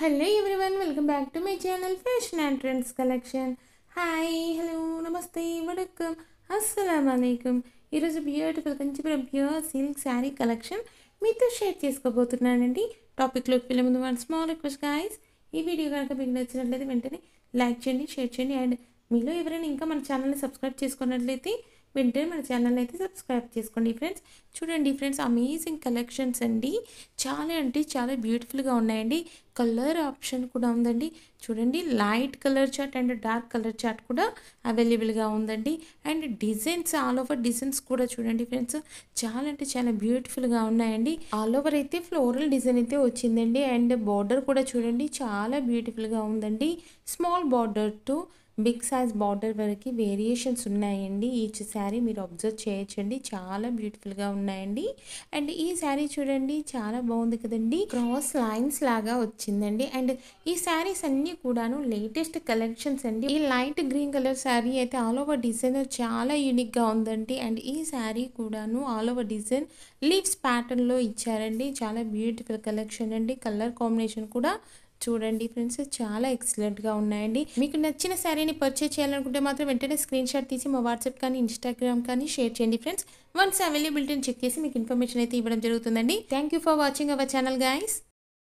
hello everyone welcome back to my channel fashion and trends collection hi hello నమస్తే వడకం అస్సలం అయికం ఈరోజు beautiful Kanchipuram pure silk saree collection మీతో షేర్ చేసుకోబోతున్నానండి టాపిక్లోకి వెళ్ళే ముందు వన్ స్మాల్ రిక్వెస్ట్ గాయస్ ఈ వీడియో కనుక మీకు నచ్చినట్లయితే వెంటనే లైక్ చేయండి షేర్ చేయండి అండ్ మీలో ఎవరైనా ఇంకా మన ఛానల్ని సబ్స్క్రైబ్ చేసుకున్నట్లయితే వెంటనే మన ఛానల్ అయితే సబ్స్క్రైబ్ చేసుకోండి ఫ్రెండ్స్ చూడండి ఫ్రెండ్స్ అమేజింగ్ కలెక్షన్స్ అండి చాలా అంటే చాలా బ్యూటిఫుల్గా ఉన్నాయండి కలర్ ఆప్షన్ కూడా ఉందండి చూడండి light colour chart and dark colour chart కూడా అవైలబుల్గా ఉందండి and designs all over designs కూడా చూడండి ఫ్రెండ్స్ చాలా అంటే చాలా బ్యూటిఫుల్గా ఉన్నాయండి ఆల్ ఓవర్ అయితే ఫ్లోరల్ డిజైన్ అయితే వచ్చిందండి అండ్ బార్డర్ కూడా చూడండి చాలా బ్యూటిఫుల్గా ఉందండి small border to big size border వరకు వేరియేషన్స్ ఉన్నాయండి ఈచ్ శారీ మీరు అబ్జర్వ్ చేయొచ్చండి చాలా బ్యూటిఫుల్గా ఉన్నాయండి అండ్ ఈ శారీ చూడండి చాలా బాగుంది కదండి క్రాస్ లైన్స్ లాగా వచ్చిందండి అండ్ ఈ శారీస్ అన్నీ కూడాను లేటెస్ట్ కలెక్షన్స్ అండి ఈ లైట్ గ్రీన్ కలర్ శారీ అయితే ఆల్ ఓవర్ డిజైన్ చాలా యూనిక్గా ఉందండి అండ్ ఈ శారీ కూడాను ఆల్ ఓవర్ డిజైన్ లీవ్స్ ప్యాటర్న్లో ఇచ్చారండి చాలా బ్యూటిఫుల్ కలెక్షన్ అండి కలర్ కాంబినేషన్ కూడా చూడండి ఫ్రెండ్స్ చాలా ఎక్సలెంట్గా ఉన్నాయండి మీకు నచ్చిన శారీని పర్చేస్ చేయాలనుకుంటే మాత్రం వెంటనే స్క్రీన్ షాట్ తీసి మా వాట్సాప్ కానీ ఇన్స్టాగ్రామ్ కానీ షేర్ చేయండి ఫ్రెండ్స్ వన్స్ అవైలబిలిటీని చెక్ చేసి మీకు ఇన్ఫర్మేషన్ అయితే ఇవ్వడం జరుగుతుందండి thank you for watching our channel guys